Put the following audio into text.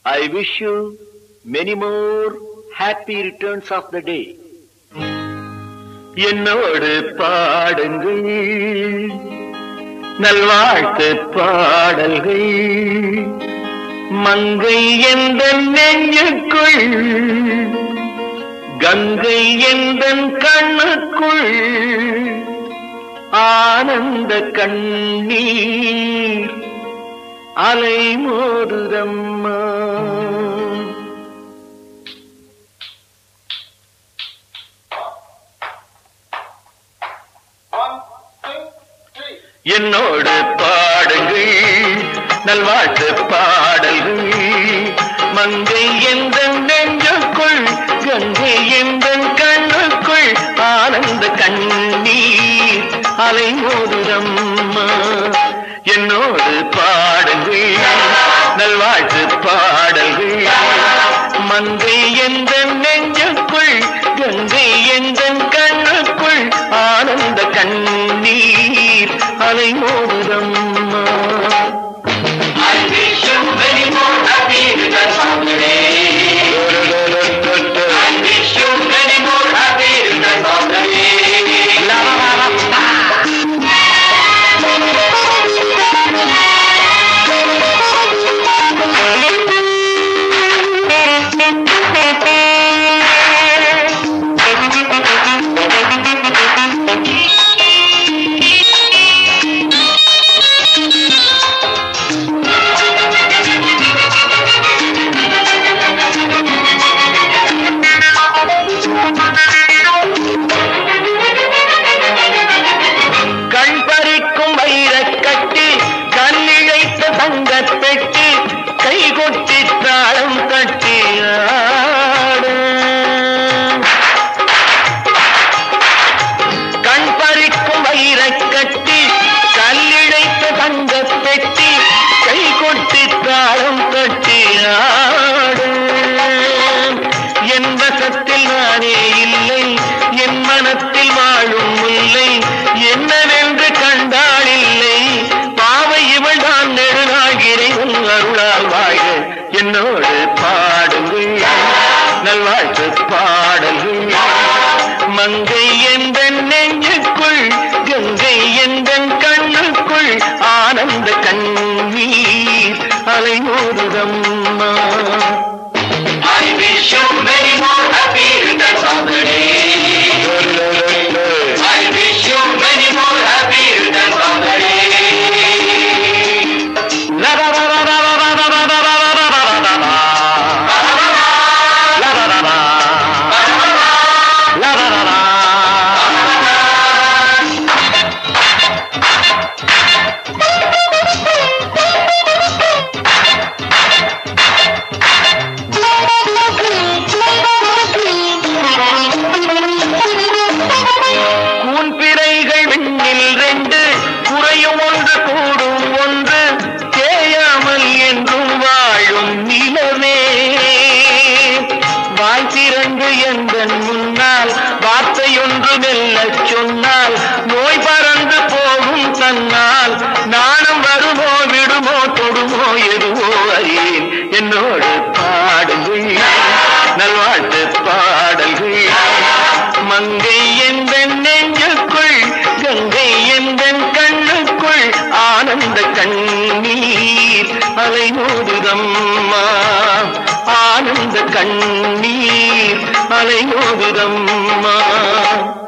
I wish you many more happy returns of the day. என்னோடு பாடுங்கள் நல்வாழ்த்து பாடல்கள் மங்கை எந்த நெஞ்சுக்குள் கங்கை எந்த கண்ணுக்குள் ஆனந்த கண்ணீர் அலை மோதுதம்மா என்னோடு பாடுங்கள் நல்வாழ்த்து பாடல்கள் மங்கை எந்த நெஞ்சுக்குள் கங்கை எந்த கண்ணுக்குள் ஆனந்த கண்ணீர் அலை மோதுதம்மா என்னோடு பாடுங்கள் நல்வாழ்த்து பாடல்கள் மங்கை எந்த நெஞ்சுக்குள் கங்கை எந்த கண்ணுக்குள் ஆனந்த கண்ணீர் அலை மோதுதம்மா I wish you many more happy returns of the day. I wish you many more happy returns of the day. கண் பறிக்கும் வைரக் கட்டி கண்ணிழைத்த தங்கப் பெட்டி கை கொட்டி தாளம் தட்டி ஆடு. கண் பறிக்கும் வைரக் கட்டி கல்லிழைத்த தங்கப் பெட்டி கை கொட்டி தாளம் தட்டி ஆடு என் வசத்தில் நானே இல்லை என் மனத்தில் வாழும் முல்லை என்னவென்று கண்டால் இல்லை பாவை இவள் தான் நெடுநாகிறேன் உன் அருளால் வாழ்க என்னோடு பாடுங்கள் நல்வாழ்த்து பாடல்கள் மங்கை எந்த நெஞ்சுக்குள் கங்கை எந்த கண்ணுக்குள் ஆனந்த கண்ணீர் அலைமோதுதம்மா I wish you many more happy returns of the day. I wish you many more happy returns of the day. கூன்பிறைகள் விண்ணில் ரெண்டு குறையும் ஒன்று கூடும் ஒன்று தேயாமல் என்றும் வாழும் நிலவே வாய் திறந்து எந்தன் முன்னால் வார்த்தையொன்று மெல்லச் சொன்னால் நோய் பறந்து போகும் தன்னால் நாணம் வருமோ விடுமோ தொடுமோ எதுவோ அறியேன் என்னோடு பாடுங்கள் நல்வாழ்த்து பாடல்கள் மங்கை எந்த நெஞ்சுக்குள் கங்கை எந்த கண்ணுக்குள் ஆனந்த கண்ணீர் அலைமோதுதம்மா ஆனந்த கண்ணீர் அலைமோதுதம்மா